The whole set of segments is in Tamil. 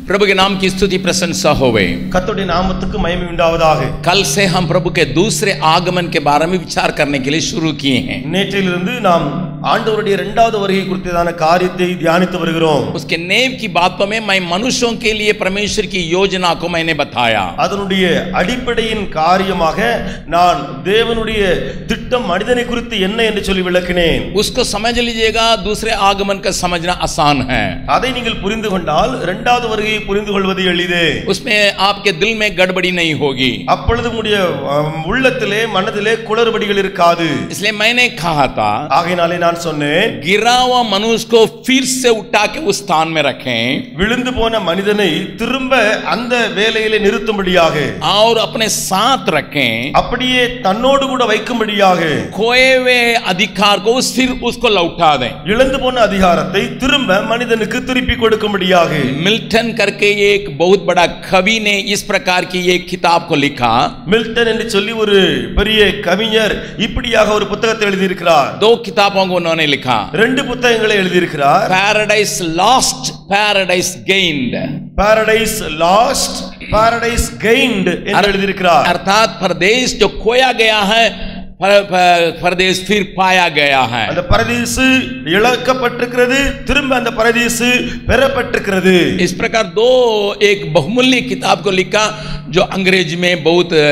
प्रभु के नाम की स्तुति प्रशंसा होवे கர்த்தருடைய நாமத்துக்கு மகிமை உண்டாவதாக कल से हम प्रभु के दूसरे आगमन के बारे में विचार करने के लिए शुरू किए हैं நேற்றிலிருந்து நாம் ஆண்டவருடைய இரண்டாவது வருகை குறித்ததான காரியத்தை தியானித்து வருகிறோம் उसके नेव की बातों में मैं मनुष्यों के लिए परमेश्वर की योजना को मैंने बताया அதனுடைய அடிப்படையின் காரியமாக நான் தேவனுடைய திட்டம் மனிதனை குறித்து என்ன என்று சொல்லி விளக்கினேன் उसको समझ लीजिएगा दूसरे आगमन का समझना आसान है அதை நீங்கள் புரிந்து கொண்டால் இரண்டாவது வருகையை புரிந்து கொள்வது எளிது उसमें आपके दिल में गड़बड़ी नहीं होगी அப்பொழுது உங்களுடைய அம், உள்ளத்திலே மனதிலே குளறுபடிகள் இருக்காது इसलिए मैंने कहा था ஆகையினாலே நான் சொன்னேன் गिरा हुआ मनुष्य को फिर से उठा के उस स्थान में रखें விழுந்து போன மனிதனை திரும்ப அந்த வேலையிலே நிறுத்தும்படியாக और अपने साथ रखें அப்படியே தன்னோடு கூட வைக்கும்படியாக खोए हुए अधिकार को उस फिर उसको लौटा दें இழந்து போன அதிகாரத்தை திரும்ப மனிதனுக்கு திருப்பி கொடுக்கும்படியாக मिल्टन करके एक बहुत बड़ा कवि ने इस प्रकार की एक किताब को लिखा மில்டன் என்று சொல்லி ஒரு பெரிய கவிஞர் இப்படியாக ஒரு புத்தகத்தை எழுதியிருக்கிறார் दो किताबों को उन्होंने लिखा ரெண்டு புத்தகங்களை எழுதியிருக்கிறார் paradise lost paradise gained paradise lost paradise gained என்று எழுதியிருக்கிறார் अर्थात प्रदेश जो खोया गया है पर- पर- प्रदेश फिर पाया गया है அந்த பரதீசு இழக்கப்பட்டிருக்கிறது திரும்ப அந்த பரதீசு பெறப்பட்டிருக்கிறது इस प्रकार दो एक बहुमूल्य किताब को लिखा जो अंग्रेजी में बहुत अ,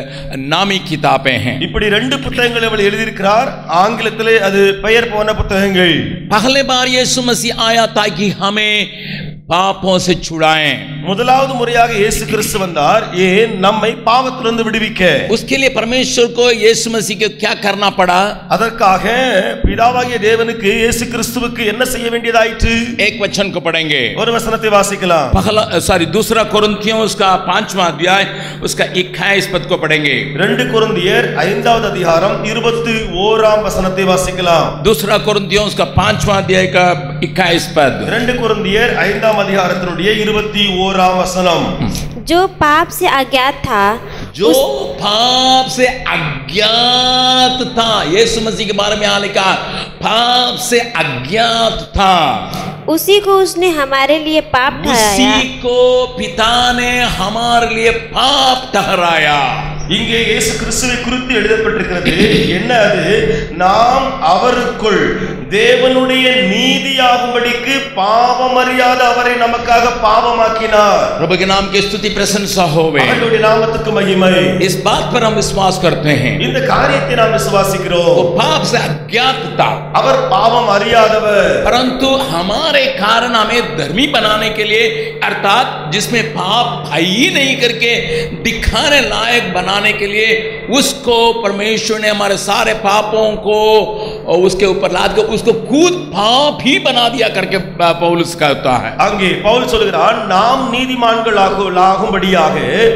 नामी किताबें हैं இப்படி ரெண்டு புத்தகங்களை அவள் எழுதியிருக்கிறார் ஆங்கிலத்திலே அது பெயர் போன புத்தகங்கள் पहले बार यीशु मसीह आया ताकि हमें पापों से छुड़ाएं முதலாவது முறையாக இயேசு கிறிஸ்து வந்தார் ஏன் நம்மை பாவத்திலிருந்து விடுவிக்க उसके लिए परमेश्वर को यीशु मसीह को क्या करना पड़ा அதற்காக பிதாவாகிய தேவனுக்கு இயேசு கிறிஸ்துவுக்கு என்ன செய்ய வேண்டியதாயிற்று एक वचन को पढ़ेंगे ஒரு वசனத்தை வாசிக்கலாம் पहला सॉरी दूसरा कुरिन्थियों उसका पांचवा अध्याय उसका इक्कीस पद को पढ़ेंगे ரெண்டு குருந்தியர் ஐந்தாவது அதிகாரம் இருபத்தி ஓராம் வசனத்தை வாசிக்கலாம் दूसरा कुरिन्थियों उसका पांचवा अध्याय का इक्कीस पद ரெண்டு குருந்தியர் ஐந்தாம் அதிகாரத்தினுடைய இருபத்தி ஓராம் வசனம் जो पाप से अज्ञात था जो पाप से अज्ञात था यीशु मसीह के बारे में यहाँ लिखा पाप से अज्ञात था उसी को उसने हमारे लिए पाप ठहराया उसी को पिता ने हमारे लिए पाप ठहराया இங்கே இயேசு கிறிஸ்துவை குறித்து எழுதப்பட்டிருக்கிறது என்ன அது நாம் அவருக்குள் தேவனுடைய நீதியாகும்படிக்கு பாவம் அறியாத அவரை நமக்காக பாவமாக்கினார் प्रभु के नाम की स्तुति प्रशंसा होवे அவருடைய நாமத்துக்கு மகிமை इस बात पर हम विश्वास करते हैं இந்த காரியத்தை நாம் वो விசுவாசிக்கிறோம் पाप से अज्ञात था அவர் பாவம் அறியாதவர் परंतु हमारे कारण हमें धर्मी बनाने के लिए अर्थात जिसमें पाप है ही नहीं करके दिखाने लायक बनाने के लिए उसको परमेश्वर ने हमारे सारे पापों को और उसके ऊपर लाद के उसको खुद पाप ही बना दिया करके पौलुस कहता है அங்கே பவுல் சொல்கிறான் நாம் நீதிமான்கள் ஆகு- ஆகும்படியாக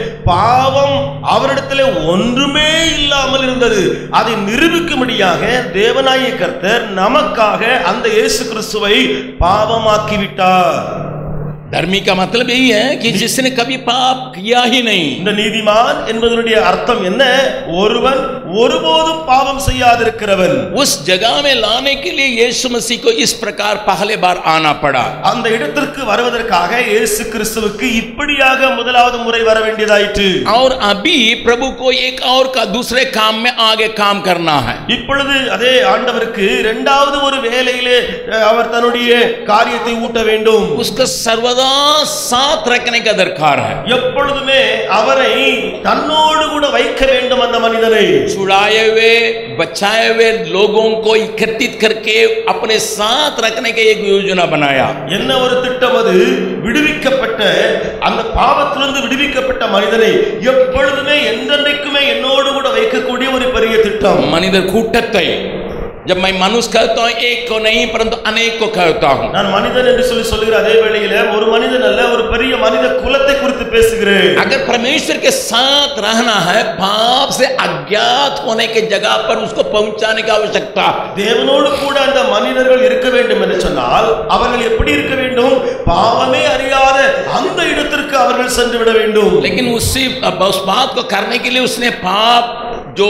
பாவம் அவரிடத்திலே ஒன்றுமே இல்லாமல் இருந்தது அதை நிரூபிக்கும்படியாக தேவனாய கர்த்தர் நமக்காக அந்த இயேசு கிறிஸ்துவை பாவமாக்கி விட்டார் धर्मी का मतलब यही है कि जिसने कभी पाप किया ही नहीं இந்த நீதிமான் என்பதனுடைய அர்த்தம் என்ன ஒருவன் ஒருபோதும் பாவம் செய்யாதிருக்கிறவன் उस जगह में लाने के लिए यीशु मसीह को इस प्रकार पहले बार आना पड़ा அந்த இடத்திற்கு வருவதற்காக இயேசு கிறிஸ்துவுக்கு இப்படியாக முதலாவது முறை வர வேண்டியதாயிற்று और अभी प्रभु को एक और का दूसरे काम में आगे काम करना है இப்பொழுது அதே ஆண்டவருக்கு இரண்டாவது ஒரு வேலையிலே அஹ், அவர் தன்னுடைய காரியத்தை ஊட்ட வேண்டும் उसको सर्वदा साथ रखने का दरकार है எப்பொழுதுமே அவரை தன்னோடு கூட வைக்க வேண்டும் அந்த மனிதனை छुड़ाए हुए बचाए हुए लोगों को इकट्ठित करके अपने साथ रखने का एक योजना बनाया என்ன ஒரு திட்டம் அது விடுவிக்கப்பட்ட அந்த பாவத்திலிருந்து விடுவிக்கப்பட்ட மனிதனை எப்பொழுதுமே என்றென்றைக்குமே என்னோடு கூட வைக்கக்கூடிய ஒரு பெரிய திட்டம் मनिदर கூட்டத்தை जब मैं मनुष्य कहता हूं एक को नहीं परंतु अनेक को कहता हूं நான் மனிதன் என்று சொல்லி சொல்லுகிற அதே வேளையில ஒரு மனிதன் அல்ல ஒரு பெரிய மனித குலத்தை குறித்து பேசுகிறேன் अगर परमेश्वर के साथ रहना है पाप से अज्ञात होने के जगह पर उसको पहुंचाने की आवश्यकता है தேவனோடு கூட அந்த மனிதர்கள் இருக்க வேண்டும் என்று சொன்னால் அவர்கள் எப்படி இருக்க வேண்டும் பாவமே அறியாத அந்த இடத்திற்கு அவர்கள் சென்று விட வேண்டும் लेकिन उसी उस बात को करने के लिए उसने पाप जो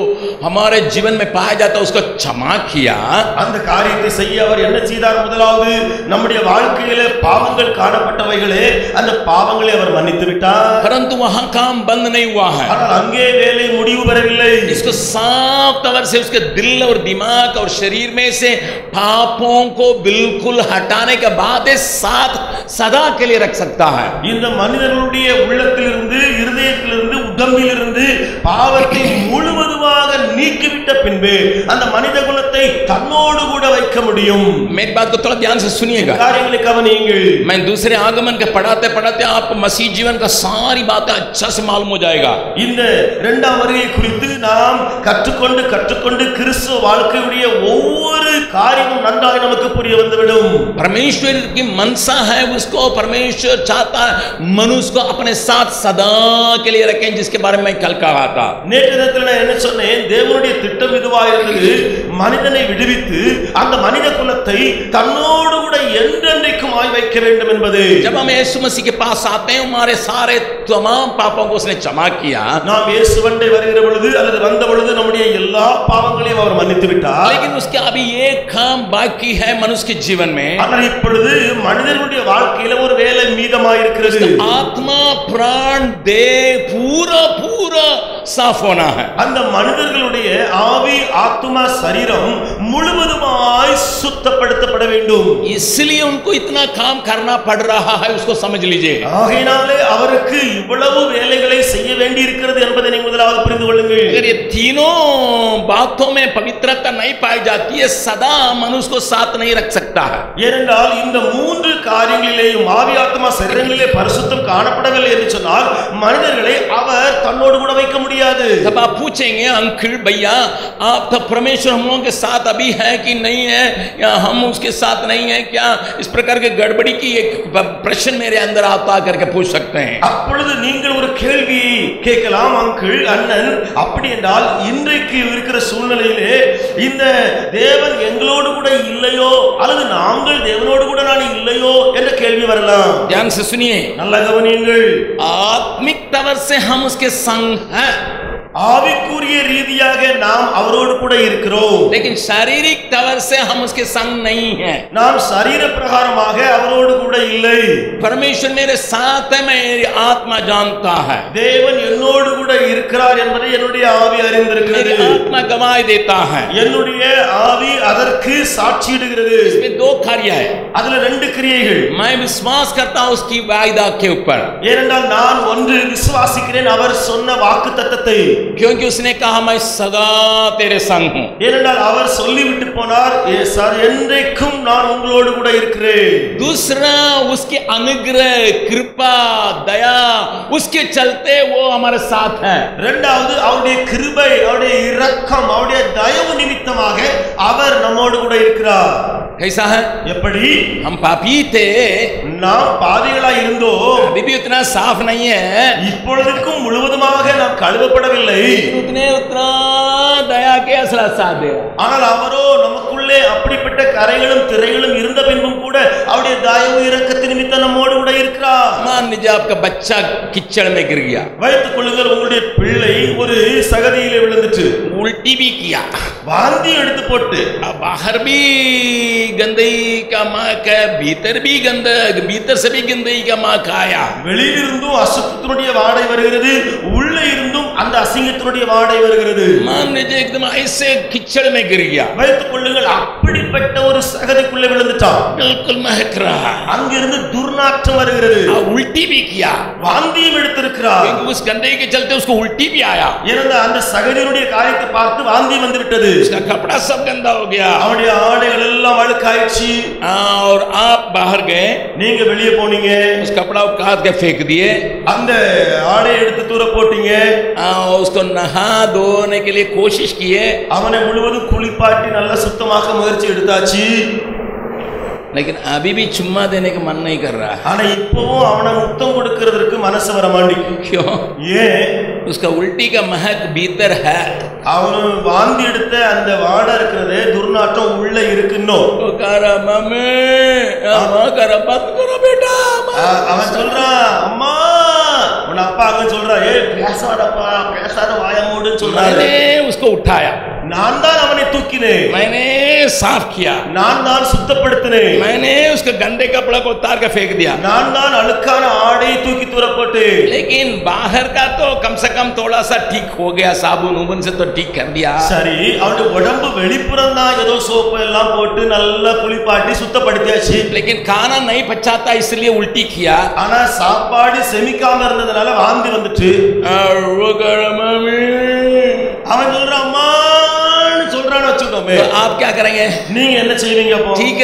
हमारे जीवन में पाया जाता है उसको क्षमा किया அந்த காரியத்தை செய்ய அவர் என்ன செய்தார் முதலாவது நம்முடைய வாழ்க்கையில பாவங்கள் காணப்பட்டவைகளே அந்த பாவங்களை அவர் மன்னித்து விட்டார் परंतु वहां काम बंद नहीं हुआ है ஆனால் அங்கே வேலை முடிவு பெறவில்லை इसको साफ तौर से उसके दिल और दिमाग और शरीर में से पापों को बिल्कुल हटाने के बाद ये साथ सदा के लिए रख सकता है இந்த மனிதர்களுடைய உள்ளத்திலிருந்து இருதயத்திலிருந்து உடம்பிலிருந்து பாவத்தை முழுவதுமாக நீக்கிவிட்ட பின்பு அந்த மனித குலத்தை தன்னோடு கூட வைக்க முடியும் मेरी बात को थोड़ा ध्यान से सुनिएगा காரியங்களை கவனியுங்கள் मैं दूसरे आगमन के पढ़ाते पढ़ाते आप मसीह जीवन का सारी बातें अच्छा से मालूम हो जाएगा இந்த இரண்டாம் வருகை குறித்து நாம் கற்றுக்கொண்டு கற்றுக்கொண்டு கிறிஸ்துவ வாழ்க்கையுடைய ஒவ்வொரு காரியமும் நன்றாக நமக்கு புரிய வந்துவிடும் परमेश्वर की मनसा है उसको परमेश्वर चाहता है मनुष्य को अपने साथ सदा के लिए रखें जिसके बारे में मैं कल कहा था நேற்று தினத்தில் நான் என்ன சொன்னேன் தேவனுடைய திட்டம் இதுவா இருந்தது மனிதனை விடுவித்து அந்த மனித குலத்தை தன்னோடு கூட என்றென்றைக்குமாய் வைக்க வேண்டும் என்பது जब हम यीशु मसीह के पास आते हैं हमारे सारे तमाम पापों को उसने क्षमा किया நாம் இயேசுவண்டை வருகிற பொழுது அல்லது வந்த பொழுது நம்முடைய எல்லா பாவங்களையும் அவர் மன்னித்து விட்டார் लेकिन उसके अभी एक काम बाकी है मनुष्य के जीवन में ஆனால் இப்பொழுது மனிதனுடைய வாழ்க்கையில ஒரு வேலை மீதமாக இருக்கிறது आत्मा प्राण देह पूरा पूरा साफ होना है அந்த மனிதர்களுடைய ஆவி ஆத்துமா சரீரம் முழுவதுமாய் சுத்தப்படுத்தப்பட வேண்டும் इसलिए उनको इतना काम करना पड़ रहा है उसको समझ लीजिए ஆகையினாலே அவருக்கு இவ்வளவு வேலைகளை செய்ய வேண்டி இருக்கிறது என்பதை நீங்கள் முதலாவது புரிந்து கொள்ளுங்கள் अगर ये तीनों बातों में पवित्रता नहीं पाई जाती है सदा मनुष्य को साथ नहीं रख सकता है ஏனென்றால் இந்த மூன்று காரியங்களிலேயும் ஆவி ஆத்மா சரீரங்களிலே பரிசுத்தம் காணப்படவில்லை என்று சொன்னால் மனிதர்களை அவர் தன்னோடு கூட வைக்க முடியாது जब आप पूछेंगे अंकल भैया आप तो परमेश्वर हम लोगों के साथ अभी है कि नहीं है या हम उसके साथ नहीं है क्या इस प्रकार के गड़बड़ी की एक प्रश्न मेरे अंदर आता करके पूछ सकते हैं அப்பொழுது நீங்கள் ஒரு கேள்வியை கேட்கலாம் அங்கிள் அண்ணன் அப்படி என்றால் இன்றைக்கு இருக்கிற சூழ்நிலையிலே இந்த தேவன் எங்களோடு கூட இல்லையோ அல்லது நாங்கள் தேவனோடு கூட நான் இல்லையோ என்ற கேள்வி வரலாம் ध्यान से सुनिए நல்ல கவனியுங்கள் आत्मिक तवर से हम उसके संग हैं ஆவிக்குரிய ரீதியாக நாம் அவரோடு கூட இருக்கிறோம் लेकिन शारीरिक तवर से हम उसके संग नहीं हैं நாம் சரீர பிரகாரமாக அவரோடு கூட இல்லை परमेश्वर मेरे साथ है मेरी आत्मा जानता है தேவன் என்னோடு கூட இருக்கிறார் என்பதை என்னுடைய ஆவி அறிந்திருக்கிறது मेरी आत्मा गवाही देता है என்னுடைய ஆவி அதற்கு சாட்சியிடுகிறது इसमें दो कार्य है அதுல ரெண்டு கிரியைகள் मैं विश्वास करता हूं उसकी वायदा के ऊपर ஏனென்றால் நான் ஒன்று விசுவாசிக்கிறேன் அவர் சொன்ன வாக்கு தத்தத்தை क्योंकि उसने कहा मैं सदा तेरे संग हूं ஏனென்றால் அவர் சொல்லிவிட்டு போனார் "ஏ சார் என்றைக்கும் நான் உங்களோடு கூட இருக்கிறேன் दूसरा उसके अनुग्रह कृपा दया उसके चलते वो हमारे साथ है இரண்டாவது அவருடைய கிருபை அவருடைய இரக்கம் அவருடைய தயவு நிமித்தமாக அவர் நம்மோடு கூட இருக்கிறார் कैसा है எப்படி हम पापी थे நாம் பாவிகளா இருந்தோம் अभी भी उतना साफ नहीं है இப்பொழுதுக்கும் முழுவதுமாக நாம் கழுவப்படவில்லை उतने उतना दया के असला साथ दे ஆனால் அவரோ நமக்குள்ளே அப்படிப்பட்ட கரைகளும் திரைகளும் இருந்த பின்பும் கூட அவருடைய தயவு இரக்கத்து நிமித்தம் நம்மோடு கூட இருக்கிறார் मान लीजिए आपका बच्चा कीचड़ में गिर गया வைத்துக் கொள்ளுங்கள் உங்களுடைய பிள்ளை ஒரு சகதியிலே விழுந்துட்டு उल्टी भी किया வாந்தி எடுத்து போட்டு अब बाहर भी गंदगी का माक है भीतर भी गंद भीतर से भी गंदगी का माक आया வெளியிலிருந்தும் அசுத்தத்தினுடைய வாடை வருகிறது உள்ளே இருந்தும் அந்த அசிங்கத்தினுடைய வாடை வருகிறது मान लीजिए एकदम ऐसे कीचड़ में गिर गया வைத்துக் கொள்ளுங்கள் அப்படிப்பட்ட ஒரு சகதிக்குள்ளே விழுந்துட்டான் बिल्कुल महक रहा அங்கிருந்து துர்நாற்றம் வருகிறது और उल्टी भी किया வாந்தியும் எடுத்திருக்கிறார் क्योंकि उस गंदगी के चलते उसको उल्टी भी आया ஏனென்ற அந்த சகதியினுடைய காரியத்தை பார்த்து வாந்தி வந்து விட்டது उसका कपड़ा सब गंदा हो गया அவனுடைய ஆடைகள் எல்லாம் அழுக்காயிடுச்சு और आप बाहर गए நீங்க வெளியே போனீங்க उस कपड़ा को काट के फेंक दिए அந்த ஆடையை எடுத்து தூர போட்டீங்க आ, उसको नहा धोने के लिए कोशिश किए அவனை முழுவதும் குளிப்பாட்டி நல்லா சுத்தமாக்க முயற்சி எடுத்தாச்சு लेकिन अभी भी चुम्मा देने का मन नहीं कर रहा है ஆனா இப்பவும் அவனை முத்தம் கொடுக்கிறதுக்கு மனசு வர மாட்டேங்குது क्यों ஏன் उसका उल्टी का महक भीतर है அவனு வாந்தி எடுத்த அந்த வாடை இருக்கிறது துர்நாற்றம் உள்ள இருக்குன்னோ वो कह रहा मम्मी अम्मा कर मत करो बेटा அ- அவன் சொல்றான் அம்மா உன் அப்பா அங்க சொல்றா ஏ பேசாதப்பா பேசாத வாய மூடுன்னு சொல்றாரு मैंने उसको उठाया நான் தான் அவனை தூக்கினேன் मैंने साफ किया நான் தான் சுத்தப்படுத்தினேன் मैंने उसके गंदे कपड़ा को उतार कर फेंक दिया நான் தான் அழுக்கான ஆடையை தூக்கி தூரப்பட்டேன் लेकिन बाहर का तो कम से कम थोड़ा सा ठीक हो गया साबुन उबुन से तो ठीक कर दिया சரி அவனுடைய உடம்பு வெளிப்புறம் தான் ஏதோ சோப்பு எல்லாம் போட்டு நல்லா குளிப்பாட்டி சுத்தப்படுத்தியாச்சு लेकिन खाना नहीं पचाता इसलिए उल्टी किया ஆனா சாப்பாடு செமிக்காம இருந்ததுனால வாந்தி வந்துட்டு और वो कह रहा, "मम्मी।" அவன் சொல்றான் அம்மான்னு சொல்றான்னு வச்சுக்கோமே तो आप क्या करेंगे நீங்க என்ன செய்வீங்க அப்போ ठीक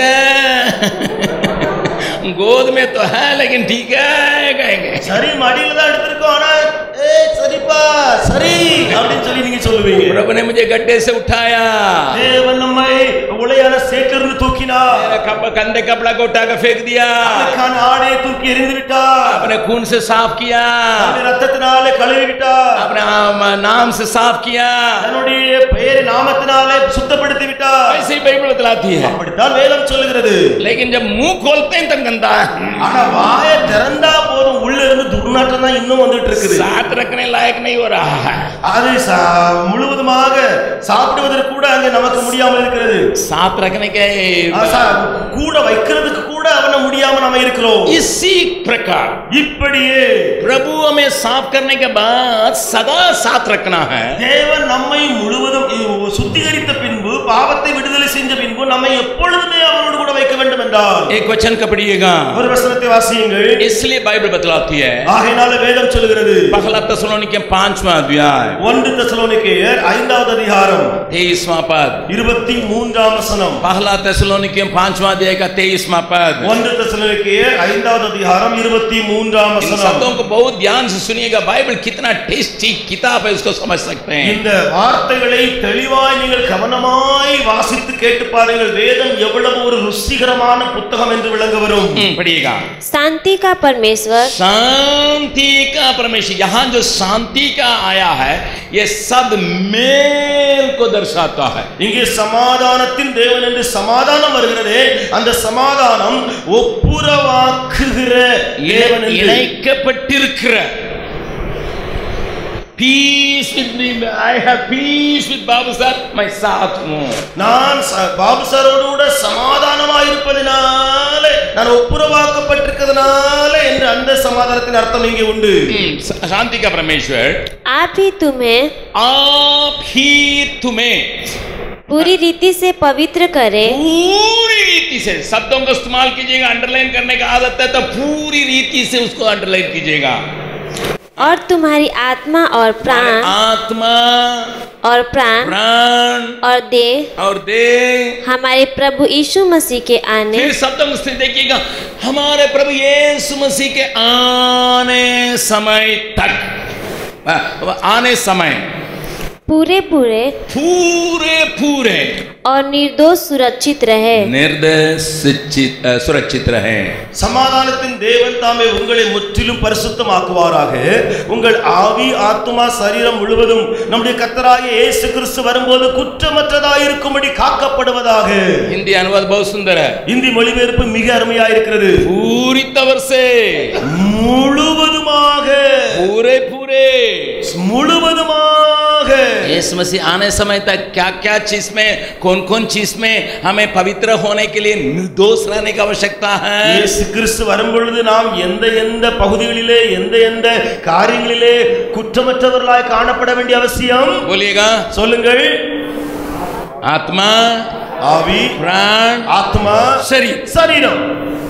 है गोद में तो है लेकिन ठीक है कहेंगे சரி மடியில தான் எடுத்திருக்கோம் ஆனா ஏய் சரிப்பா சரி அப்படின்னு சொல்லி நீங்க சொல்லுவீங்க प्रभु ने मुझे गड्ढे से उठाया தேவன் நம்மை உளையான சேற்றிலிருந்து தூக்கினார் मेरा कप- कंधे कपड़ा को उठा कर फेंक दिया அதற்கான ஆடையை தூக்கி எறிந்து விட்டார் अपने खून से साफ किया தன்னுடைய ரத்தத்தினாலே கழுவி விட்டார் अपने आम- नाम से साफ किया தன்னுடைய பெயர் நாமத்தினாலே சுத்தப்படுத்தி விட்டார் ऐसे ही बाइबल बतलाती है அப்படித்தான் வேதம் சொல்லுகிறது लेकिन जब मुंह खोलते हैं तब गंदा है ஆனா வாயை திறந்தா போதும் உள்ள இருந்து துர்நாற்றம் தான் இன்னும் வந்துட்டு இருக்குது साथ रखने लायक नहीं हो रहा है அது சா- முழுவதுமாக சாப்பிடுவதற்கு கூட அங்க நமக்கு முடியாமல் இருக்கிறது साथ रखने के ஆ, சா- கூட வைக்கிறதுக்கு கூட அவன முடியாம நம்ம இருக்கிறோம் इसी प्रकार இப்படியே प्रभु हमें साफ करने के बाद सदा साथ रखना है தேவன் நம்மை முழுவதும் இ- சுத்திகரித்த பின்பு பாவத்தை விடுதலை செஞ்ச பின்பு நம்மை எப்பொழுதுமே அவனோடு கூட வைக்க வேண்டும் என்றால் एक वचन का पढ़िएगा ஒரு वचனத்தை வாசியுங்கள் इसलिए बाइबल बतलाती है ஆகையினால வேதம் சொல்லுகிறது पहला तसलोनिके पांचवा अध्याय ஒன்று தெசலோனிக்கேயர் ஐந்தாவது அதிகாரம் तेईसवा पद இருபத்தி மூன்றாம் வசனம் पहला तेसलोनिके पांचवा अध्याय का तेईसवा पद ஒன்று தெசலோனிக்கேயர் ஐந்தாவது அதிகாரம் இருபத்தி மூன்றாம் इन வசனம் शब्दों को बहुत ध्यान से सुनिएगा बाइबल कितना टेस्टी किताब है उसको समझ सकते हैं இந்த வார்த்தைகளை தெளிவாய் நீங்கள் கவனமாய் வாசித்து கேட்டு பாருங்கள் வேதம் எவ்வளவு ஒரு ருசிகரமான புத்தகம் என்று விளங்க வரும் हम्म, पढ़िएगा शांति का परमेश्वर शांति का परमेश्वर यहाँ जो शांति का आया है ये शब्द मेल को दर्शाता है இங்கே சமாதானத்தின் தேவன் என்று சமாதானம் வருகிறதே அந்த சமாதானம் ஒப்புரவாக்குகிற தேவன் என்று இணைக்கப்பட்டிருக்கிற peace with me I have peace with Babu sir மை சாத் ஹூं நான் ச- பாபு சாரோடு கூட சமாதானமாய் இருப்பதினால நான் ஒப்புரவாக்கப்பட்டிருக்கிறதுனால என்று அந்த சமாதானத்தின் அர்த்தம் இங்கே உண்டு हम्म, शांति का परमेश्वर आप ही तुम्हें आप ही तुम्हें पूरी रीति से पवित्र करे पूरी रीति से शब्दों का इस्तेमाल कीजिएगा अंडरलाइन करने का आदत है तो पूरी रीति से उसको अंडरलाइन कीजिएगा और तुम्हारी आत्मा और प्राण आत्मा और प्राण प्राण और देह और देह हमारे प्रभु यीशु मसीह के आने फिर शब्दों को स्थिति देखिएगा हमारे प्रभु यीशु मसीह के आने समय तक आ, आने समय पूरे पूरे पूरे पूरे और निर्दोष सुरक्षित रहे निर्देशित सुरक्षित रहे சமாதானத்தின் தேவன் தாமே உங்களை முற்றிலும் பரிசுத்தமாக்குவாராக உங்கள் ஆவி ஆத்துமா சரீரம் முழுவதும் நம்முடைய கத்தராகிய இயேசு கிறிஸ்து வரும்போது குற்றமற்றதாயிருக்கும்படி காக்கப்படுவதாக हिंदी अनुवाद बहुत सुंदर है இந்தி மொழிபெயர்ப்பு மிக அருமையா இருக்கிறது पूरी तवर से முழுவதுமாக पूरे पूरे முழுவதுமாக यीशु मसीह आने समय तक क्या क्या चीज में कौन कौन चीज में हमें पवित्र होने के लिए निर्दोष रहने की आवश्यकता है இயேசு கிறிஸ்து வரும்பொழுது நாம் எந்த எந்த பகுதிகளிலே எந்த எந்த காரியங்களிலே குற்றமற்றவர்களாய் காணப்பட வேண்டிய அவசியம் बोलिएगा சொல்லுங்கள் आत्मा ஆவி प्राण ஆத்மா शरीर சரீரம்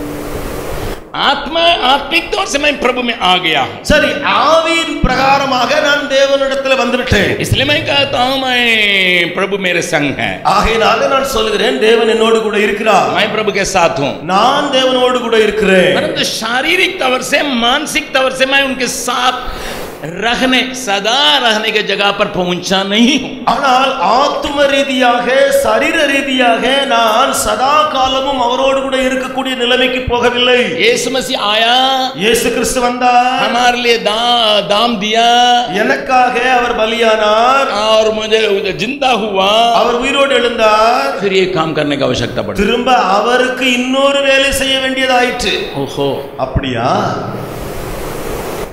आत्मा आत्मिक तौर से मैं प्रभु में आ गया हूं சரி ஆவியின் பிரகாரமாக நான் தேவனிடத்தில் வந்துவிட்டேன் इसलिए मैं कहता हूं मैं प्रभु मेरे संग है ஆகையினால நான் சொல்லுகிறேன் தேவன் என்னோடு கூட இருக்கிறார் मैं प्रभु के साथ हूं நான் தேவனோடு கூட இருக்கிறேன் परंतु शारीरिक तौर से मानसिक तौर से मैं उनके साथ रहने सदा रहने के जगह पर पहुंचा नहीं हूं ஆனால் ஆத்தும ரீதியாக சரீர ரீதியாக நான் சதா காலமும் அவரோடு கூட இருக்கக்கூடிய நிலைமைக்கு போகவில்லை यीशु मसीह आया இயேசு கிறிஸ்து வந்தார் हमारे लिए दा, दाम दिया எனக்காக அவர் பலியானார் और मुझे जिंदा हुआ அவர் உயிரோடு எழுந்தார் फिर ये काम करने की आवश्यकता पड़ी திரும்ப அவருக்கு இன்னொரு வேலை செய்ய வேண்டியதாயிற்று ओहो அப்படியா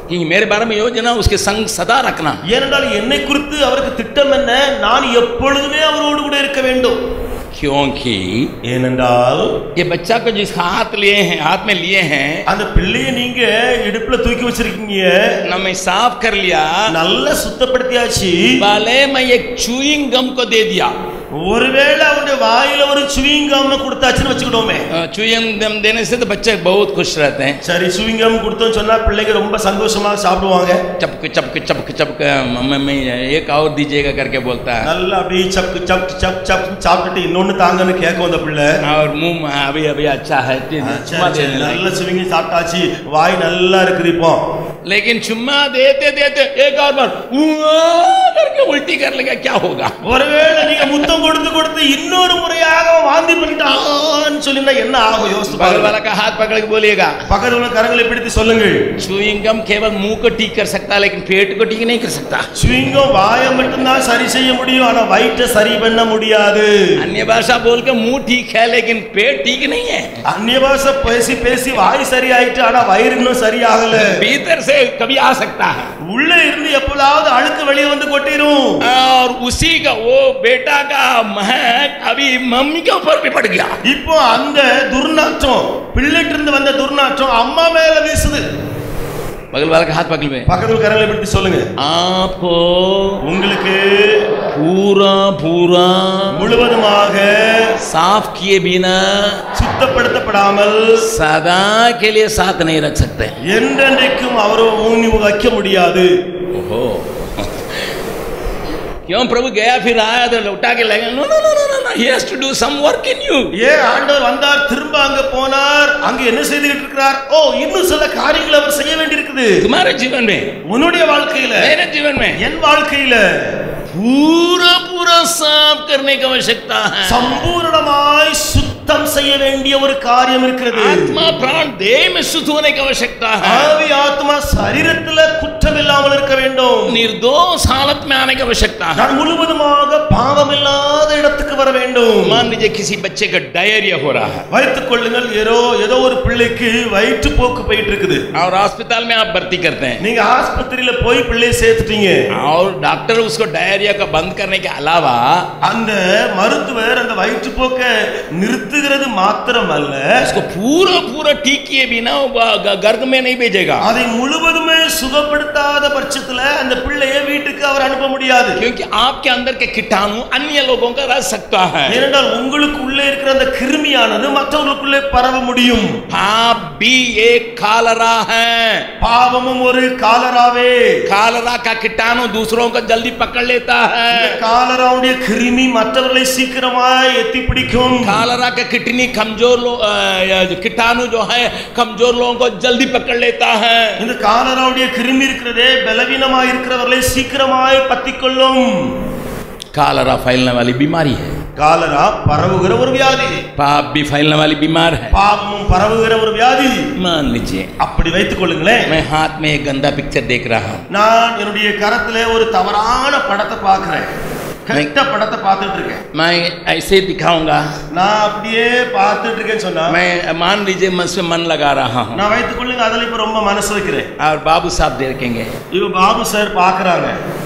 कि मेरे बारे में योजना उसके संग सदा रखना ஏனென்றால் என்னை குறித்து அவருக்கு திட்டம் என்ன நான் எப்பொழுதுமே அவரோடு கூட இருக்க வேண்டும் क्योंकि ஏனென்றால் ये बच्चा को जिस हाथ लिए हैं हाथ में लिए हैं அந்த பிள்ளைய நீங்க இடுப்புல தூக்கி வச்சிருக்கீங்க ना मैं साफ कर लिया நல்லா சுத்தப்படுத்தியாச்சு भले मैं एक चूइंग गम को दे दिया ஒருவேளை அவருடைய வாயில ஒரு சுவிங்கம் கொடுத்தாச்சுன்னு வச்சுக்கிட்டோமே चूइंग गम देने से तो बच्चे बहुत खुश रहते हैं சரி சுவிங்கம் கொடுத்தோம்னு சொன்னா பிள்ளைங்க ரொம்ப சந்தோஷமா சாப்பிடுவாங்க चपक चपक चपक चपक मम्मी एक और दीजिएगा करके बोलता है நல்லா அப்படியே சப்பு சப் சப் சப் சாப்பிட்டுட்டு இன்னொன்னு தாங்கன்னு கேட்கும் அந்த பிள்ளை और मुंह में अभी अभी अच्छा है சரி, चुम्मा சரி, देने लगे। நல்ல சுவிங்கி சாப்பிட்டாச்சு வாய் நல்லா இருக்குது இப்போ लेकिन चुम्मा देते देते एक और बार उआ करके उल्टी कर लेगा क्या होगा ஒருவேளை நீங்க முத்தம் கொடுத்து கொடுத்து இன்னொரு முறையாக அவன் வாந்தி பண்ணிட்டான்னு சொல்லினா என்ன ஆகும் யோசித்து बगल பாருங்க वाला का हाथ पकड़ के बोलिएगा பக்கத்துல உள்ள கரங்களை பிடித்து சொல்லுங்கள் चुइंग गम केवल मुंह को ठीक कर सकता है लेकिन पेट को ठीक नहीं कर सकता சுவிங்கம் வாயை மட்டும்தான் சரி செய்ய முடியும் ஆனா வயிற்றை சரி பண்ண முடியாது अन्य भाषा बोल के मुंह ठीक है लेकिन पेट ठीक नहीं है அந்நிய பாஷை பேசி பேசி வாய் சரி ஆயிட்டு ஆனா வயிறு இன்னும் சரியாகல भीतर से कभी आ सकता है உள்ள இருந்து எப்போதாவது அழுக்கு வெளியே வந்து கொட்டிரும் और उसी का वो बेटा का महक अभी मम्मी के ऊपर भी पड़ गया இப்போ அந்த துர்நாற்றம் பிள்ளைட்டு இருந்து வந்த துர்நாற்றம் அம்மா மேல வீசுது बगल वाला का हाथ पकड़ में பக்கத்துல கரங்களை பிடித்து சொல்லுங்க आपको உங்களுக்கு पूरा पूरा முழுவதுமாக साफ किए बिना சுத்தப்படுத்தப்படாமல் सदा के लिए साथ नहीं रख सकते என்றென்றைக்கும் அவரை ஊனி வைக்க முடியாது ओहो क्यों प्रभु गया फिर आया तो लौटा के लगे no no no no no he has to do some work in you ஏன் ஆண்டவர் வந்தார் திரும்ப அங்க போனார் அங்க என்ன செய்துகிட்டு இருக்கிறார் ஓ இன்னும் சில காரியங்களை அவர் செய்ய வேண்டியிருக்குது तुम्हारे जीवन में உன்னுடைய வாழ்க்கையில मेरे जीवन में என் வாழ்க்கையில पूरा पूरा साफ करने की आवश्यकता है சம்பூரணமாய் சுத்தம் செய்ய வேண்டிய ஒரு காரியம் இருக்கிறது आत्मा प्राण देह में शुद्ध होने की आवश्यकता है ஆவி ஆத்மா சரீரத்துல குற்றம் இல்லாமல் இருக்க வேண்டும் निर्दोष हालत में आने की आवश्यकता है நான் முழுவதுமாக பாவம் இல்லாத இடத்துக்கு வர வேண்டும் मान लीजिए किसी बच्चे का डायरिया हो रहा है வைத்துக் கொள்ளுங்கள் ஏதோ ஏதோ ஒரு பிள்ளைக்கு வயிற்று போக்கு போயிட்டு இருக்குது और अस्पताल में आप भर्ती करते हैं நீங்க ஆஸ்பத்திரியில போய் பிள்ளையை சேர்த்துட்டீங்க और डॉक्टर उसको डायरिया को बंद करने के अलावा அந்த மருத்துவர் அந்த வயிற்றுப்போக்க நிறுத்துகிறது மாத்திரமல்ல उसको पूरा पूरा ठीक किए बिना वो ग- गर्भ में नहीं भेजेगा அதை முழுவதுமே சுகப்படுத்தாத பட்சத்துல அந்த பிள்ளைய வீட்டுக்கு அவர் அனுப்ப முடியாது क्योंकि आपके अंदर के कीटाणु अन्य लोगों का रह सकता है ஏனென்றால் உங்களுக்கு உள்ளே இருக்கிற அந்த கிருமியானது மற்றவர்களுக்குள்ளே பரவ முடியும் आप भी एक कालरा है பாவமும் ஒரு காலராவே कालरा का कीटाणु दूसरों को जल्दी पकड़ लेता है இந்த காலராவுடைய கிருமி மற்றவர்களை சீக்கிரமாய் எத்தி பிடிக்கும் कालरा का किडनी कमजोर लो अ, कीटाणु जो है कमजोर लोगों को जल्दी पकड़ लेता है இந்த காலராவுடைய கிருமி இருக்கிறதே பலவீனமாய் இருக்கிறவர்களை சீக்கிரமாய் பத்திக்கொள்ளும் कालरा फैलने वाली बीमारी है காலரா பரவுகிற ஒரு வியாதி पाप भी फैलने वाली बीमार है பாவமும் பரவுகிற ஒரு வியாதி मान लीजिए அப்படி வைத்துக் கொள்ளுங்களேன் मैं हाथ में एक गंदा पिक्चर देख रहा हूँ நான் என்னுடைய கரத்துல ஒரு தவறான படத்தை பார்க்கிறேன் கெட்ட படத்தை பார்த்துட்டு இருக்கேன் मैं ऐसे दिखाऊंगा நான் அப்படியே பார்த்துட்டு இருக்கேன்னு சொன்னா मैं मान लीजिए मैं उसमें मन लगा रहा हूँ நான் வைத்துக் கொள்ளுங்க அதுல இப்ப ரொம்ப மனசு வைக்கிறேன் और बाबू साहब देखेंगे இவ பாபு சார் பாக்குறாங்க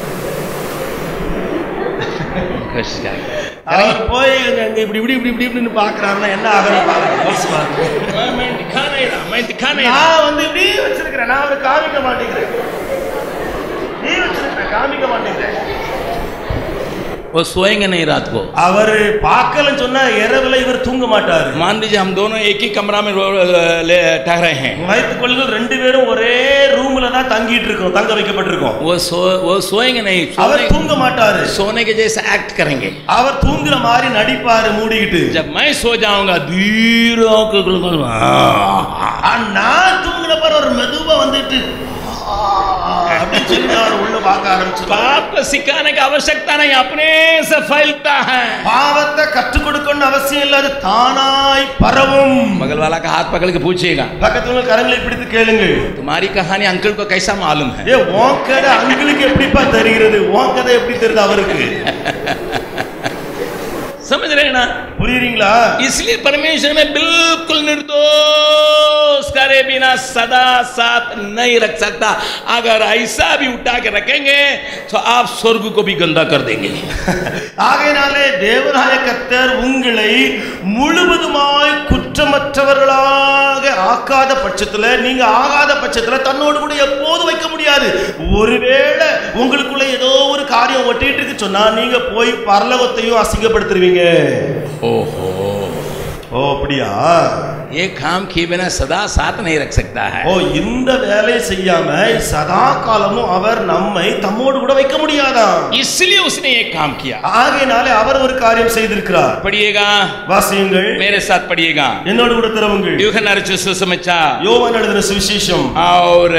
कोशिश करेंगे அவர் போய் அங்க அங்க இப்படி இப்படி இப்படி இப்படி இப்படின்னு பாக்குறாருன்னா என்ன ஆகணும் பாருங்க யோசிச்சு பாருங்க. मैं मैं दिखा नहीं रहा मैं दिखा नहीं रहा நான் வந்து இப்படி வச்சிருக்கிறேன் நான் அவரை காமிக்க மாட்டேங்கிறேன் நீ வச்சிருக்க காமிக்க மாட்டேங்கிறேன் वो सोएंगे नहीं रात को அவர் பார்க்கலன்னு சொன்னா இரவுல இவர் தூங்க மாட்டாரு मान लीजिए हम दोनों एक ही कमरा में रो- ले ठहरे हैं வைத்துக் கொள்ளுங்கள் ரெண்டு பேரும் ஒரே ரூம்ல தான் தங்கிட்டு இருக்கோம் தங்க வைக்கப்பட்டிருக்கோம் वो सो वो सोएंगे नहीं அவர் सोने தூங்க மாட்டாரு सोने के जैसे एक्ट करेंगे அவர் தூங்குற மாதிரி நடிப்பாரு மூடிக்கிட்டு जब मैं सो जाऊंगा धीरे ஆனா நான் தூங்குன பாரு ஒரு மெதுவா வந்துட்டு ஆ, அப்படின்னு சொல்லி அவர் உள்ள பார்க்க ஆரம்பிச்சு पाप को सिखाने की आवश्यकता नहीं अपने से फैलता है பாவத்தை கற்றுக் கொடுக்கணும்னு அவசியம் இல்லாத தானாய் பரவும் बगल वाला का हाथ पकड़ के पूछिएगा பக்கத்துல உள்ள கரங்களை பிடித்து கேளுங்கள் तुम्हारी कहानी अंकल को कैसा मालूम है ஏ உன் கதை அங்களுக்கு எப்படிப்பா தெரிகிறது உன் கதை எப்படி தெரியுது அவருக்கு समझ रहे हैं ना புரியுறீங்களா इसलिए परमेश्वर में बिल्कुल निर्दोष करे बिना सदा साथ नहीं रख सकता अगर ऐसा भी उठा के रखेंगे तो आप स्वर्ग को भी गंदा कर देंगे ஆகையினாலே தேவனாய கர்த்தர் உங்களை முழுவதுமாய் குற்றமற்றவர்களாக ஆக்காத பட்சத்துல நீங்க ஆகாத பட்சத்துல தன்னோடு கூட எப்போது வைக்க முடியாது ஒருவேளை உங்களுக்குள்ள ஏதோ ஒரு காரியம் ஒட்டிட்டு இருக்கு சொன்னா நீங்க போய் பரலோகத்தையும் அசிங்கப்படுத்துருவீங்க ओहो ஓ அப்படியா ये काम किए बिना सदा साथ नहीं रख सकता है ஓ இந்த வேலையை செய்யாம சதா காலமும் அவர் நம்மை தம்மோடு கூட வைக்க முடியாதாம் इसलिए उसने ये काम किया ஆகையினாலே அவர் ஒரு காரியம் செய்திருக்கிறார் पढ़िएगा வாசியுங்கள் मेरे साथ पढ़िएगा என்னோடு கூட திறவுங்கள் यूहन अर्जुन सुसमाचार யோவான் எழுதின சுவிசேஷம் और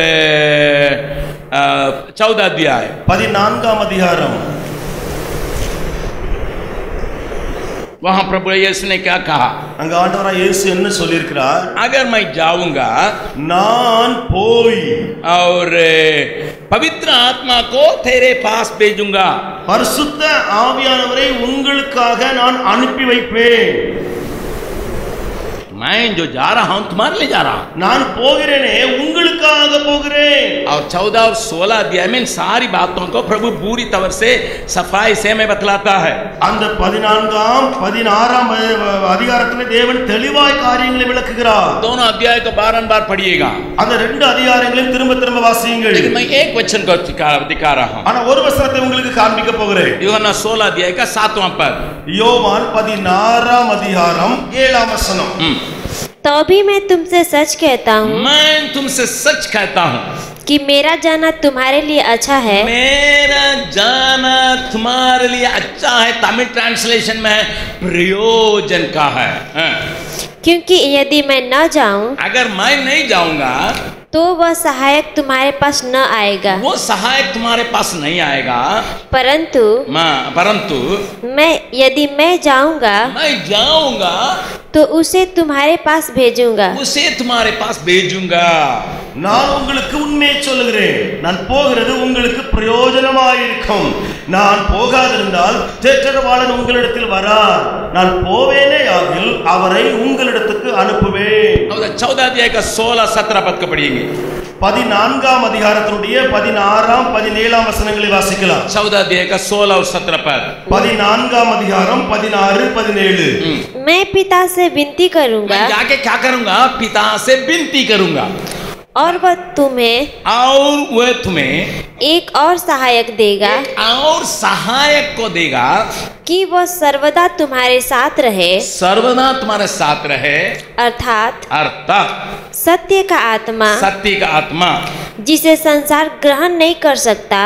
चौदह अध्याय பதினான்காம் அதிகாரம் वहां प्रभु यीशु ने क्या कहा அங்க ஆண்டவராய் இயேசு என்ன சொல்லியிருக்கிறார் अगर मैं जाऊंगा நான் போய் और पवित्र आत्मा को तेरे पास भेजूंगा பரிசுத்த ஆவியானவரை உங்களுக்காக நான் அனுப்பி வைப்பேன் मैं जो जा रहा हूं तुम्हारे लिए जा रहा हूं நான் போகிறேனே உங்களுக்காக போகிறேன் और चौदह और सोलह अध्याय में इन सारी बातों को प्रभु पूरी तौर से सफाई से हमें बतलाता है அந்த பதினான்காம் பதினாறாம் அ- அதிகாரத்தில் தேவன் தெளிவாய் காரியங்களை விளக்குகிறார் दोनों अध्याय को बारंबार पढ़िएगा அந்த ரெண்டு அதிகாரங்களையும் திரும்ப திரும்ப வாசியுங்கள் लेकिन मैं एक वचन को दिखा, दिखा रहा हूं ஆனா ஒரு வசனத்தை உங்களுக்கு காண்பிக்க போகிறேன் यूहन्ना सोलह अध्याय का सातवां पद யோவான் பதினாறாம் அதிகாரம் ஏழாம் வசனம் हम्म। तो भी मैं तुमसे सच कहता हूँ मैं तुमसे सच कहता हूं कि मेरा जाना तुम्हारे लिए अच्छा है मेरा जाना तुम्हारे लिए अच्छा है तमिल ट्रांसलेशन में है प्रयोजन का है हाँ। क्योंकि यदि मैं न जाऊं अगर मैं नहीं जाऊंगा तो वह सहायक तुम्हारे पास न आएगा वो सहायक तुम्हारे पास नहीं आएगा परंतु मां परंतु मैं यदि मैं जाऊंगा मैं जाऊंगा तो उसे तुम्हारे पास भेजूंगा उसे तुम्हारे पास भेजूंगा நான் உங்களுக்கு உண்மையை சொல்லுகிறேன் நான் போகிறது உங்களுக்கு பிரயோஜனமாயிருக்கும் நான் போகாதிருந்தால் தேற்றரவாளன் உங்களிடத்தில் வரார் நான் போவேனே ஆகில் அவரை உங்களிடத்துக்கு அனுப்புவேன் अब चौदह अध्याय का सोलह सत्रह पद को पढ़िएंगे பதினான்காம் அதிகாரத்தினுடைய பதினாறாம் பதினேழாம் வசனங்களை வாசிக்கலாம் चौदह अध्याय का सोलह और सत्रह पद பதினான்காம் அதிகாரம் பதினாறு பதினேழு हम्म। मैं पिता से विनती करूंगा मैं जाके क्या करूंगा पिता से विनती करूंगा और वह तुम्हें और वह तुम्हें एक और सहायक देगा और सहायक को देगा कि वह सर्वदा तुम्हारे साथ रहे सर्वदा तुम्हारे साथ रहे अर्थात अर्थात सत्य का आत्मा सत्य का आत्मा जिसे संसार ग्रहण नहीं कर सकता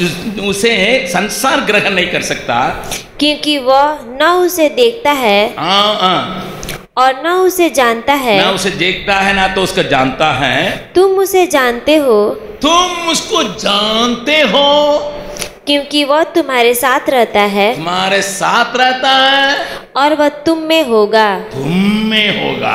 उसे संसार ग्रहण नहीं कर सकता क्योंकि वह न उसे देखता है आ, आ, और न उसे जानता है ना उसे देखता है ना तो उसको जानता है तुम उसे जानते हो तुम उसको जानते हो क्योंकि वह तुम्हारे साथ रहता है तुम्हारे साथ रहता है और वह तुम में होगा तुम में होगा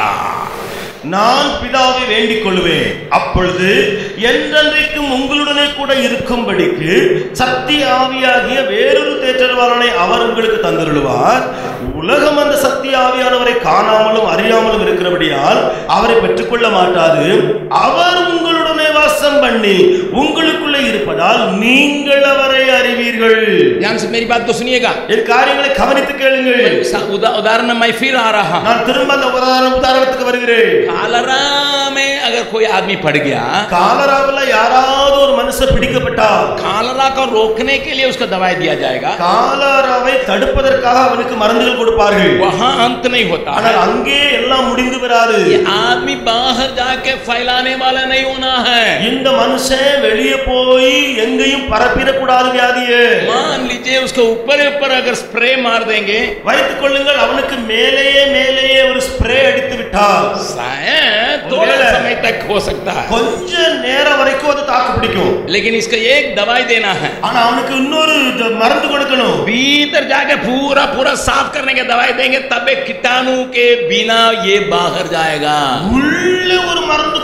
நான் பிதாவை வேண்டிக் கொள்வேன் அப்பொழுது என்றென்றைக்கும் உங்களுடனே கூட இருக்கும்படிக்கு சத்திய ஆவியாகிய வேறொரு தேற்றரவாளனை அவர் உங்களுக்கு தந்தருளுவார் உலகம் அந்த சத்திய ஆவியானவரை காணாமலும் அறியாமலும் இருக்கிறபடியால் அவரை பெற்றுக்கொள்ள மாட்டாது அவர் உங்களுடனே வாசம் பண்ணி உங்களுக்குள்ளே இருப்பதால் நீங்கள் அவரை அறிவீர்கள் ध्यान से मेरी बात तो सुनिएगा என் காரியங்களை கவனித்து கேளுங்கள் सा- उदा- उदाहरण में मैं फिर आ रहा हूं நான் திரும்ப அந்த உதாரண உதாரணத்துக்கு வருகிறேன் कालरा में अगर कोई आदमी पड़ गया காலராவில் யாராவது ஒரு மனுஷன் பிடிக்கப்பட்டால் कालरा को रोकने के लिए उसको दवाई दिया जाएगा காலராவை தடுப்பதற்காக அவனுக்கு மருந்துகள் கொடுப்பார்கள் वहां अंत नहीं होता है ஆனால் அங்கே எல்லாம் முடிந்து விடாது ये आदमी बाहर जाके फैलाने वाला नहीं होना है இந்த மனுஷன் வெளியே போய் எங்கேயும் பரப்பிடக்கூடாது வியாதியை मान लीजिए उसके ऊपर ऊपर अगर स्प्रे मार देंगे வைத்துக் கொள்ளுங்கள் அவனுக்கு மேலேயே மேலேயே ஒரு ஸ்ப்ரே அடித்து விட்டால் शायद थोड़ा उन्हें- समय तक हो सकता है கொஞ்ச நேரம் வரைக்கும் அது தாக்கு பிடிக்கும் लेकिन इसका एक दवाई देना है ஆனா அவனுக்கு இன்னொரு த- மருந்து கொடுக்கணும் भीतर जाके पूरा पूरा साफ करने के दवाई देंगे तबे कीटाणु के बिना ये बाहर जाएगा உள்ள ஒரு மருந்து கொடுக்கணும்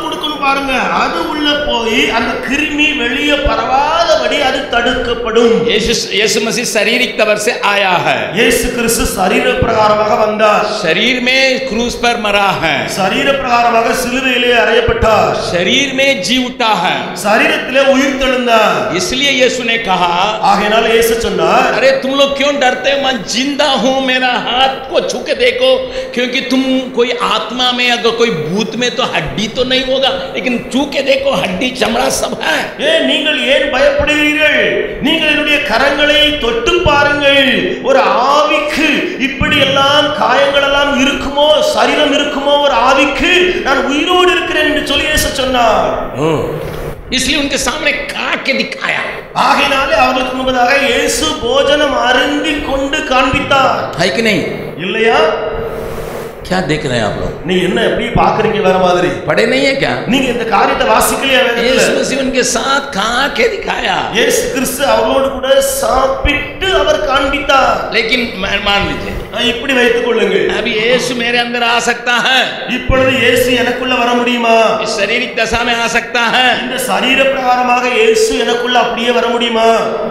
பாருங்க அது உள்ள போய் அந்த கிருமி வெளியே பரவாதபடி அது தடுக்கப்படும் यीशु यीशु मसीह शारीरिक तवर से आया है இயேசு கிறிஸ்து சரீர பிரகாரமாக வந்தார் शरीर में क्रूस पर मरा है சரீர பிரகாரமாக சிலுவையிலே அறையப்பட்டார் शरीर में जी उठा है சரீரத்திலே உயிர் தெழுந்தார் इसलिए यीशु ने कहा ஆகையினால இயேசு சொன்னார் अरे तुम लोग क्यों डरते हो मैं जिंदा हूं मेरा हाथ को छू के देखो क्योंकि तुम कोई आत्मा में अगर कोई भूत में तो हड्डी तो नहीं होगा लेकिन छू के देखो हड्डी चमड़ा सब है ஏ நீங்கள் ஏன் பயப்படுகிறீர்கள் நீங்கள் என்னுடைய கரங்களை தொட்டு பாருங்கள் ஒரு ஆவிக்கு இப்படி எல்லாம் காயங்கள் எல்லாம் இருக்குமோ சரீரம் இருக்குமோ ஒரு ஆவிக்கு நான் உயிரோடு இருக்கிறேன் என்று சொல்லி இயேசு சொன்னார் इसलिए उनके सामने काट के दिखाया ஆகையினாலே அவர்களுக்கு முன்பதாக இயேசு போஜனம் அருந்தி கொண்டு காண்பித்தார் है कि नहीं இல்லையா क्या देख रहे हैं आप लोग நீ என்ன எப்படி பாக்குறீங்க வேற மாதிரி पढ़े नहीं है क्या நீங்க இந்த காரியத்தை வாசிக்கலையா வேதத்துல? यीशु मसीह उनके साथ खा के दिखाया இயேசு கிறிஸ்து அவர்களோடு கூட சாப்பிட்டு அவர் காண்பித்தார் लेकिन मान मान लीजिए நான் இப்படி வைத்துக் கொள்ளுங்கள் अब यीशु मेरे अंदर आ सकता है இப்பொழுது இயேசு எனக்குள்ள வர முடியுமா इस शारीरिक दशा में आ सकता है இந்த சரீர பிரகாரமாக இயேசு எனக்குள்ள அப்படியே வர முடியுமா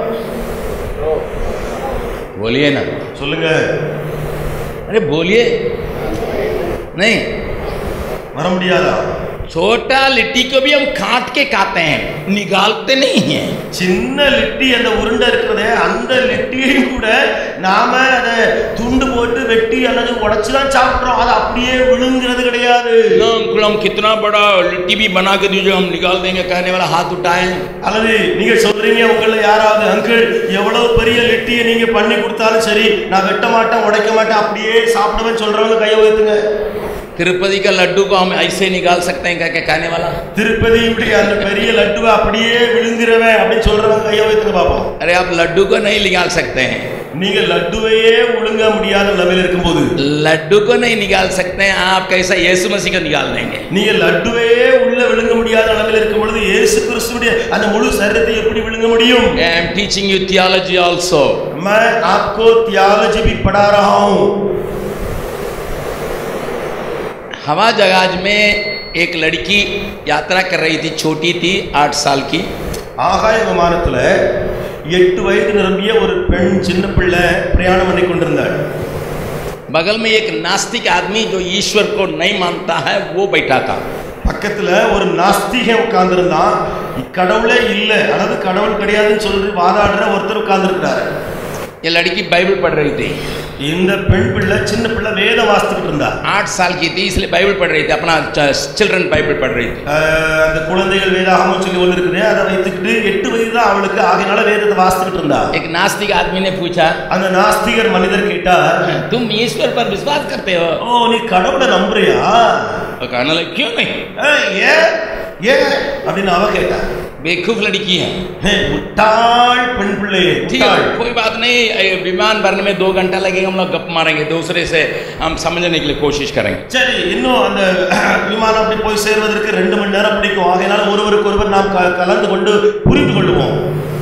बोलिए ना சொல்லுங்க अरे बोलिए नहीं வர முடியாதா छोटा लिट्टी को भी हम काट के खाते हैं निकालते नहीं हैं சின்ன லிட்டி அந்த உருண்டை இருக்கிறதே அந்த லிட்டியையும் கூட நாம அதை துண்டு போட்டு வெட்டி அல்லது உடைச்சு தான் சாப்பிடுறோம் அது அப்படியே விழுங்குறது கிடையாது ना अंकुल हम कितना बड़ा लिट्टी भी बना के दीजिए हम निकाल देंगे कहने वाला हाथ उठाए அல்லது நீங்க சொல்றீங்க உங்கள யாராவது அங்கிள் எவ்வளவு பெரிய லிட்டியை நீங்க பண்ணி கொடுத்தாலும் சரி நான் வெட்ட மாட்டேன் உடைக்க மாட்டேன் அப்படியே சாப்பிடுவேன் சொல்றவங்க கையை உயர்த்துங்க तिरुपति का लड्डू को हम ऐसे निकाल सकते हैं क्या क्या कहने वाला திருப்பதி இப்படி அந்த பெரிய லட்டுவை அப்படியே விழுங்குறவன் அப்படின்னு சொல்றவங்க கையை வைத்துங்க பாப்போம் अरे आप लड्डू को नहीं निकाल सकते हैं நீங்க லட்டுவையே ஒழுங்க முடியாத நிலைமையில இருக்கும்போது लड्डू को नहीं निकाल सकते हैं आप कैसा यीशु मसीह को निकाल देंगे நீங்க லட்டுவையே உள்ள விழுங்க முடியாத நிலைமையில இருக்கும் பொழுது இயேசு கிறிஸ்துவுடைய அந்த முழு சரீரத்தை எப்படி விழுங்க முடியும் I am teaching you theology also मैं आपको थियोलॉजी भी पढ़ा रहा हूँ हवा जहाज में एक लड़की यात्रा कर रही थी छोटी थी आठ साल की ஆகாய விமானத்துல எட்டு வயது நிரம்பிய ஒரு பெண் சின்ன பிள்ளை பிரயாணம் பண்ணி கொண்டிருந்தாள் बगल में एक नास्तिक आदमी जो ईश्वर को नहीं मानता है वो बैठा था பக்கத்துல ஒரு நாஸ்திகன் உட்கார்ந்திருந்தான் கடவுளே இல்லை அதாவது கடவுள் கிடையாதுன்னு சொல்லி வாதாடுற ஒருத்தர் உட்கார்ந்துருக்கிறாரு ये लड़की बाइबल पढ़ रही थी இந்த பெண் பிள்ளை சின்ன பிள்ளை வேதம் வாசித்துக்கிட்டு இருந்தா आठ साल की थी इसलिए बाइबल पढ़ रही थी अपना चिल्ड्रन बाइबल पढ़ रही थी ஆஹ், அந்த குழந்தைகள் வேதாகமம் சொல்லி ஒன்று இருக்குது அதை வைத்துக்கிட்டு எட்டு வயது தான் அவளுக்கு ஆகையினால வேதத்தை வாசித்துக்கிட்டு இருந்தா एक नास्तिक आदमी ने पूछा அந்த நாஸ்திகர் மனிதர் கேட்டார் तुम ईश्वर पर विश्वास करते हो ஓ நீ கடவுளை நம்புறியா वो कहने लगे क्यों नहीं "ஏய், ஏன் ஏன் அப்படின்னு அவ கேட்டா बेवकूफ लड़की है "ஹே, முட்டாள் பெண் பிள்ளையே ठीक முட்டாள் है कोई बात नहीं ए, विमान भरने में दो घंटा लगेगा हम लोग गप मारेंगे दूसरे से हम समझने के लिए कोशिश करेंगे சரி இன்னும் அந்த விமானம் அப்படி போய் சேர்வதற்கு ரெண்டு மணி நேரம் பிடிக்கும் ஆகையினால ஒருவருக்கு ஒருவர் நாம் க- கலந்து கொண்டு புரிந்து கொள்ளுவோம்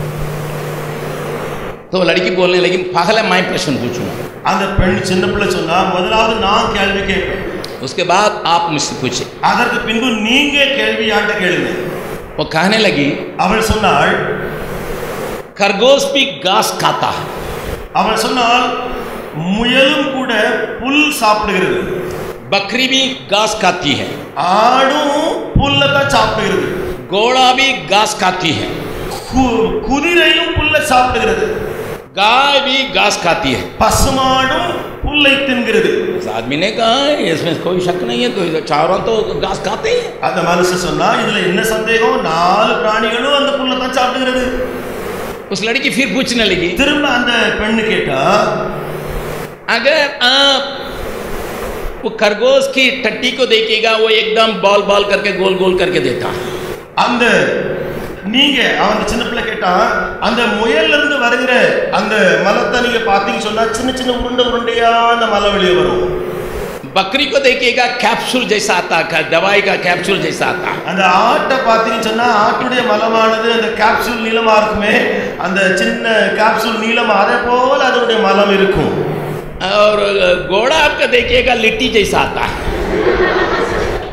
तो वो लड़की बोलने लगी पहले मैं प्रश्न पूछूंगा அந்த பெண் சின்ன பிள்ளை சொன்னா முதலாவது நான் கேள்வி கேட்பேன் उसके बाद आप मुझसे पूछे அதற்கு பின்பு நீங்க கேள்வி யார்கிட்ட கேளுங்க वो कहने लगी அவள் சொன்னாள் खरगोश भी घास खाता है அவள் சொன்னால் முயலும் கூட புல் சாப்பிடுகிறது बकरी भी घास खाती है ஆடும் புல்லை தான் சாப்பிடுகிறது घोड़ा भी घास खाती है கு- குதிரையும் புல்லை சாப்பிடுகிறது गाय भी घास खाती है பசுமாடும் புல்லை தின்கிறது उस आदमी ने कहा इसमें कोई शक नहीं है तो चारों तो घास खाते ही हैं அந்த மனுஷன் சொன்னா இதுல என்ன சந்தேகம் நாலு பிராணிகளும் அந்த புல்லை தான் சாப்பிடுகிறது उस लड़की फिर पूछने लगी திரும்ப அந்த பெண்ணு கேட்டா अगर आप वो खरगोश की टट्टी को देखिएगा वो एकदम बॉल बॉल करके गोल गोल करके देता है அந்த நீங்க அவன் சின்ன பிள்ளை கேட்டான் அந்த முயல்ல இருந்து வருகிற அந்த மலத்தை நீங்க பாத்தீங்க சொன்னா சின்ன சின்ன உருண்டை உருண்டையா அந்த மலை வெளியே வரும் बकरी को देखिएगा कैप्सूल जैसा आता है दवाई का कैप्सूल जैसा आता है அந்த ஆட்டை பார்த்தீங்கன்னு சொன்னா ஆட்டுடைய மலமானது அந்த கேப்சூல் நீளமா இருக்குமே அந்த சின்ன கேப்சூல் நீளமா அதே போல அதனுடைய மலம் இருக்கும் और घोड़ा आपका देखिएगा लिट्टी जैसा आता है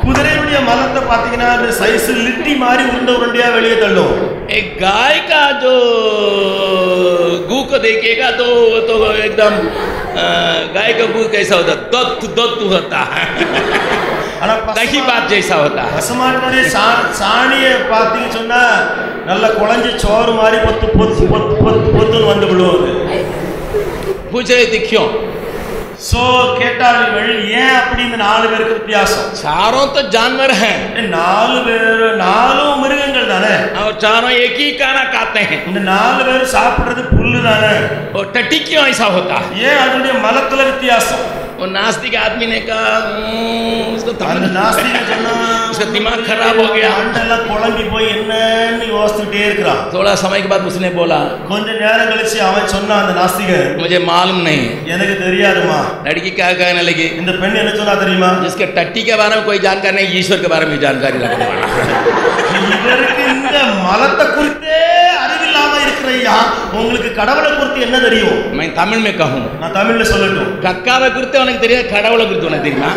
குதிரையுடைய மலத்தை பாத்தீங்கன்னா அந்த சைஸ் லிட்டி மாதிரி உருண்டை உருண்டையா வெளியே தள்ளும் एक गाय का जो गू को देखेगा तो वो तो एकदम अ, गाय का गू कैसा होता है दत्त दत्त होता है ஆனா दही பசுமா- बात जैसा होता है பசுமாட்டினுடைய சா- சாணியை பார்த்தீங்கன்னு சொன்னா நல்ல குழஞ்ச சோறு மாதிரி பொத்து பொத்து பொத்து பொத்து பொத்துன்னு வந்து விழுவது पूछ रहे थे क्यों சோ கேட்டாளிகள் ஏன் அப்படி இந்த நாலு பேருக்கு வித்தியாசம் चारों तो जानवर हैं ஏ, நாலு பேர் நாலும் மிருகங்கள் தானே और चारों एक ही खाना खाते हैं இந்த நாலு பேர் சாப்பிடுறது புல்லு தானே और टट्टी क्यों ऐसा होता है ஏன் அதனுடைய மலத்துல வித்தியாசம் वो नास्तिक आदमी ने कहा "हम्म, उसको அந்த तमिल- நாஸ்திக சொன்னா उसका दिमाग खराब हो गया மண்டெல்லாம் குழம்பி போய் என்னன்னு யோசிச்சுட்டே இருக்கிறான் थोड़ा समय के बाद उसने बोला கொஞ்ச நேரம் கழிச்சு அவன் சொன்னான் அந்த நாஸ்திகன் मुझे मालूम नहीं எனக்கு தெரியாதுமா लड़की क्या कहने लगी இந்த பெண் என்ன சொன்னா தெரியுமா जिसके टट्टी के बारे में कोई जानकारी नहीं ईश्वर के बारे में भी जानकारी रखने वाला இவருக்கு இந்த மலத்தை குறித்தே அறிவில்லாம இருக்கிறையா உங்களுக்கு கடவுளை குறித்து என்ன தெரியும் मैं तमिल में कहूँ நான் தமிழ்ல சொல்லட்டும் கக்காவை குறித்து உனக்கு தெரியாது கடவுளை குறித்து உனக்கு தெரியுமா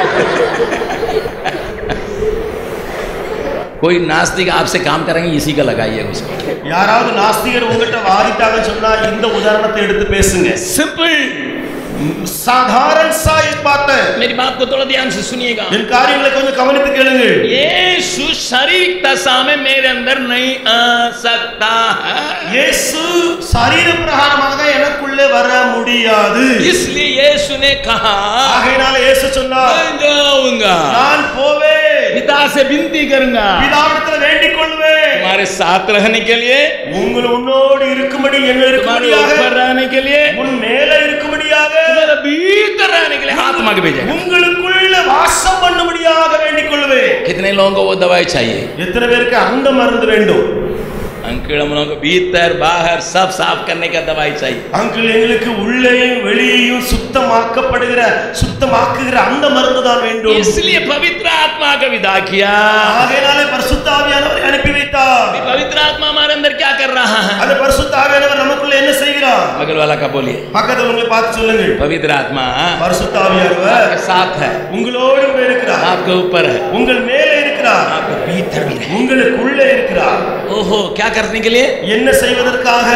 कोई नास्तिक आपसे काम करेंगे इसी का लगाइए उसको யாராவது நாஸ்திகர் உங்ககிட்ட வாதிட்டாங்கன்னு சொன்னா இந்த உதாரணத்தை எடுத்து பேசுங்க सिंपल சாதாரண சா एक बात है मेरी बात को थोड़ा ध्यान से सुनिएगा என் காரியங்களை கொஞ்சம் கவனித்து கேளுங்கள் यीशु शारीरिक दशा में मेरे अंदर नहीं आ सकता है இயேசு சரீர பிரகாரமாக எனக்குள்ளே வர முடியாது इसलिए यीशु ने कहा ஆகையினால இயேசு சொன்னார் मैं जाऊंगा நான் போவேன் पिता से विनती करूंगा பிதாவிடத்துல வேண்டிக் கொள்வேன் तुम्हारे साथ रहने के लिए உங்கள் உன்னோடு இருக்கும்படி என்ன तुम्हारे இருக்கும்படியாக ऊपर रहने के लिए உன் மேல இருக்கும்படியாக तुम्हारे भीतर रहने के लिए आत्मा के भेजेगा உங்களுக்குள்ள வாசம் பண்ணும்படியாக வேண்டிக் கொள்வேன் कितने लोगों को वो दवाई चाहिए எத்தனை பேருக்கு அந்த மருந்து வேண்டும் अंकिल हम लोगों को भीतर बाहर सब साफ करने का दवाई चाहिए அங்கிள் எங்களுக்கு உள்ளேயும் வெளியையும் சுத்தமாக்கப்படுகிற சுத்தமாக்குகிற அந்த மருந்து தான் வேண்டும் इसलिए पवित्र आत्मा का विदा किया ஆகையினாலே பரிசுத்த ஆவியானவரை அனுப்பி வைத்தார் अभी पवित्र आत्मा हमारे अंदर क्या कर रहा है அந்த பரிசுத்த ஆவியானவர் நமக்குள்ள என்ன செய்கிறார் बगल वाला का बोलिए பக்கத்துல உங்களை பார்த்து சொல்லுங்கள் पवित्र आत्मा பரிசுத்த ஆவியானவர் आपके साथ है உங்களோடு கூட இருக்கிறார் आपके ऊपर है உங்கள் மேலே இருக்கிறார் आपके भीतर भी है உங்களுக்குள்ளே இருக்கிறார் ओहो क्या करने के लिए என்ன செய்வதற்காக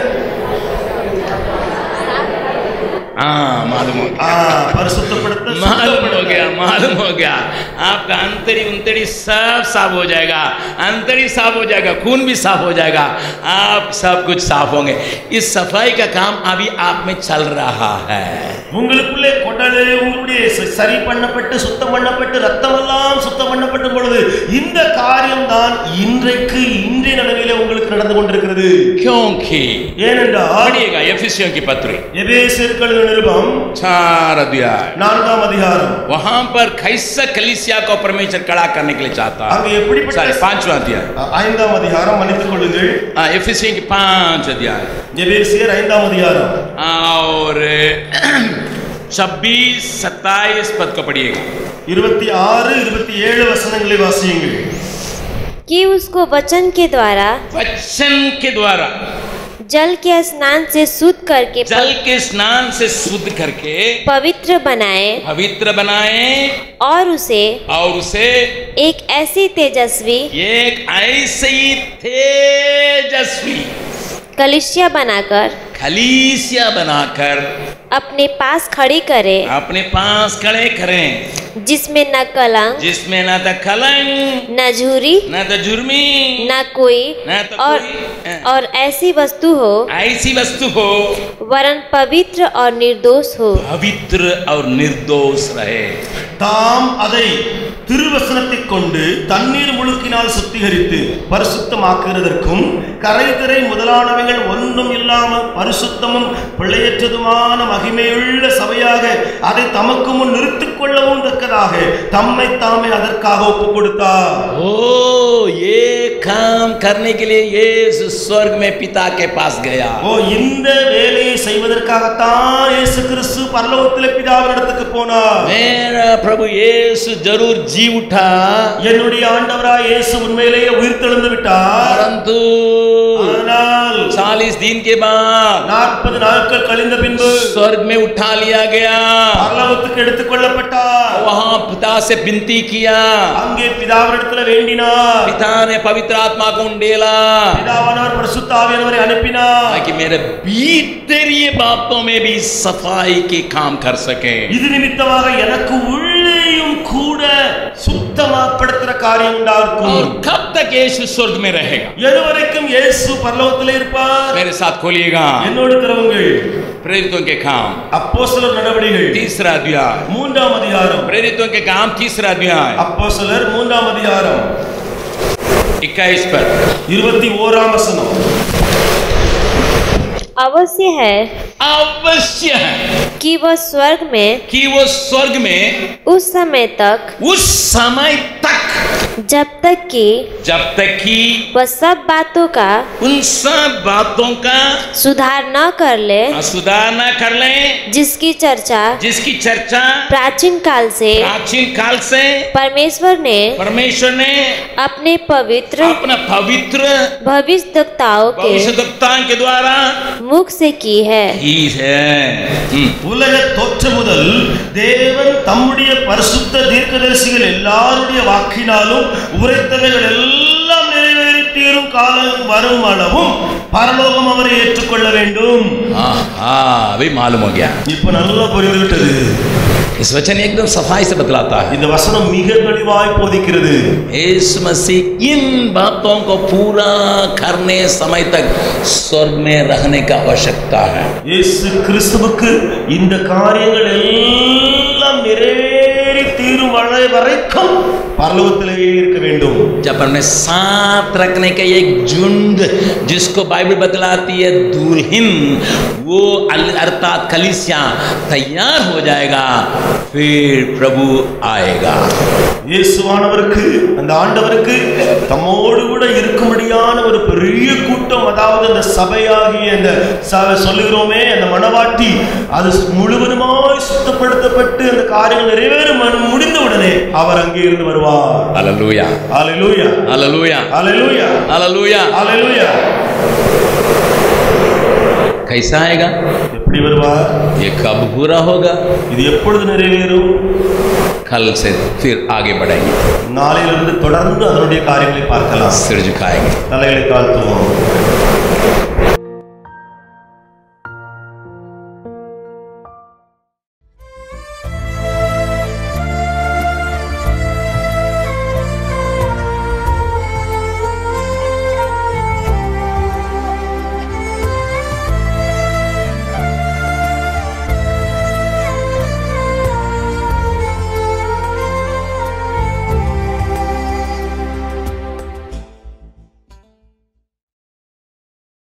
हाँ मालूम हो ஆ, गया பரிசுத்தப்படுத்த मालूम हो சுத்தப்படுத்த. गया मालूम हो गया आपका अंतरी उंतरी सब साफ हो जाएगा अंतरी साफ हो जाएगा खून भी साफ हो जाएगा आप सब कुछ साफ होंगे इस सफाई का काम अभी आप में चल रहा है உங்களுக்குள்ளே குடலு உங்களுடைய ச- சரி பண்ணப்பட்டு சுத்தம் பண்ணப்பட்டு ரத்தம் எல்லாம் சுத்தம் பண்ணப்பட்ட பொழுது இந்த காரியம் தான் இன்றைக்கு இன்றைய நிலைமையில உங்களுக்கு நடந்து கொண்டிருக்கிறது क्योंकि ஏனென்றால் पढ़िएगा एफिसियों की पत्री எபேசியர்கள் நிருபம் चार अध्याय நான்காம் அதிகாரம் वहां पर कैसा कलिसिया को परमेश्वर खड़ा करने के लिए चाहता அங்க है எப்படிப்பட்ட सॉरी पांचवा अध्याय ஐந்தாம் அதிகாரம் மன்னித்துக் கொள்ளுங்கள் हाँ एफिसियों की पांच अध्याय எபேசியர் ஐந்தாம் அதிகாரம் और छब्बीस सत्ताईस पद को पढ़िएगा இருபத்தி ஆறு இருபத்தி ஏழு வசனங்களை வாசியுங்கள் कि उसको वचन के द्वारा वचन के द्वारा जल के स्नान से शुद्ध करके जल के स्नान से शुद्ध करके पवित्र बनाए पवित्र बनाए और उसे और उसे एक ऐसी तेजस्वी एक ऐसे ही तेजस्वी कलिसिया बनाकर खलीसिया बनाकर अपने पास खड़ी करे अपने पास खड़े करें जिसमें न कलंक जिसमें न तो कलंक न झूरी न तो जुर्मी न कोई न तो और कोई, और ऐसी वस्तु हो ऐसी वस्तु हो वरन पवित्र और निर्दोष हो पवित्र और निर्दोष रहे தாம் அதை திருவசனத்தை கொண்டு தண்ணீர் முழுக்கினால் சுத்திகரித்து பரிசுத்தமாக்குகிறதற்கும் கரைதிரை முதலானவைகள் ஒன்றும் இல்லாமல் பரிசுத்தமும் பிழையற்றதுமான மகிமையுள்ள சபையாக அதை தமக்கு முன் நிறுத்திக் கொள்ளவும் தக்கதாக தம்மை தாமே அதற்காக ஒப்பு கொடுத்தார் ओ ये काम करने के लिए यीशु स्वर्ग में पिता के पास गया ஓ இந்த வேலையை செய்வதற்காகத்தான் இயேசு கிறிஸ்து பரலோகத்திலே பிதாவினிடத்துக்கு போனார் मेरा प्रभु यीशु जरूर जी उठा என்னுடைய ஆண்டவராய் இயேசு உண்மையிலேயே உயிர் தெழுந்து விட்டார் परंतु ஆனால் चालीस दिन के बाद நாற்பது நாட்கள் கழிந்த பின்பு स्वर्ग में उठा लिया गया பரலோகத்துக்கு எடுத்துக்கொள்ளப்பட்டார் वहां पिता से विनती किया அங்கே பிதாவினிடத்துல வேண்டினார் पिता ने पवित्र आत्मा को उंडेला பிதாவானவர் பரிசுத்த ஆவியானவரை அனுப்பினார் ताकि मेरे भीतरीय बातों में भी सफाई के काम कर सके இது நிமித்தமாக எனக்கு உள்ளேயும் கூட சுத்தமாப்படுத்துற காரியம் உண்டாகும் और कब तक यीशु स्वर्ग में रहेगा எதுவரைக்கும் இயேசு பரலோகத்தில் இருப்பார் मेरे साथ खोलिएगा என்னோடு திரவுங்கள் प्रेरितों के काम அப்போஸ்தலர் நடவடிக்கைகள் तीसरा अध्याय மூன்றாம் அதிகாரம் प्रेरितों के काम तीसरा अध्याय அப்போஸ்தலர் மூன்றாம் அதிகாரம் इक्कीस पर இருபத்தி ஓராம் வசனம் अवश्य है अवश्य है कि वह स्वर्ग में कि वो स्वर्ग में उस समय तक उस समय तक जब तक कि जब तक कि वह सब बातों का उन सब बातों का सुधार न कर ले सुधार न कर ले जिसकी चर्चा जिसकी चर्चा प्राचीन काल से प्राचीन काल से परमेश्वर ने परमेश्वर ने अपने पवित्र अपना पवित्र भविष्यवक्ताओं के भविष्यवक्ता के द्वारा मुख से की है की है हम्म। உலக தோற்ற முதல் தேவன் தம்முடைய பரிசுத்த தீர்க்கதரிசிகள் எல்லாருடைய வாக்கினாலும் உரைத்தவைகள் எல்லாம் நிறைவேறி தீரும் காலம் வரும் அளவும் பரலோகம் அவரை ஏற்றுக்கொள்ள வேண்டும் हाँ हाँ अभी मालूम हो गया இப்ப நல்லா புரிந்துவிட்டது इस वचन एकदम सफाई से बतलाता है இந்த வசனம் மிக தெளிவாய் போதிக்கிறது यीशु मसीह इन बातों को पूरा करने समय तक स्वर्ग में रहने का आवश्यकता है இயேசு கிறிஸ்துவுக்கு இந்த காரியங்கள் எல்லாம் நிறைவேறி தீரும் வரை வரைக்கும் பரலோகத்திலேயே இருக்க வேண்டும் जब हमने साथ रखने का एक झुंड जिसको बाइबल बतलाती है दुल्हन वो अल- अर्थात कलिसिया तैयार हो जाएगा फिर प्रभु आएगा இயேசுவானவருக்கு அந்த ஆண்டவருக்கு தம்மோடு கூட இருக்கும்படியான ஒரு பெரிய கூட்டம் அதாவது அந்த சபையாகிய அந்த ச- சொல்லுகிறோமே அந்த மணவாட்டி அது முழுவதுமாய் சுத்தப்படுத்தப்பட்டு அந்த காரியங்கள் நிறைவேறும் மு- முடிந்தவுடனே அவர் அங்கே இருந்து வருவார் hallelujah hallelujah hallelujah hallelujah hallelujah hallelujah कैसा आएगा எப்படி வருவார் ये कब पूरा होगा இது எப்பொழுது நிறைவேறும் कल से फिर आगे बढ़ेंगे நாளையிலிருந்து தொடர்ந்து அதனுடைய காரியங்களை பார்க்கலாம் सिर झुकाएंगे தலைகளை தாழ்த்துவோம்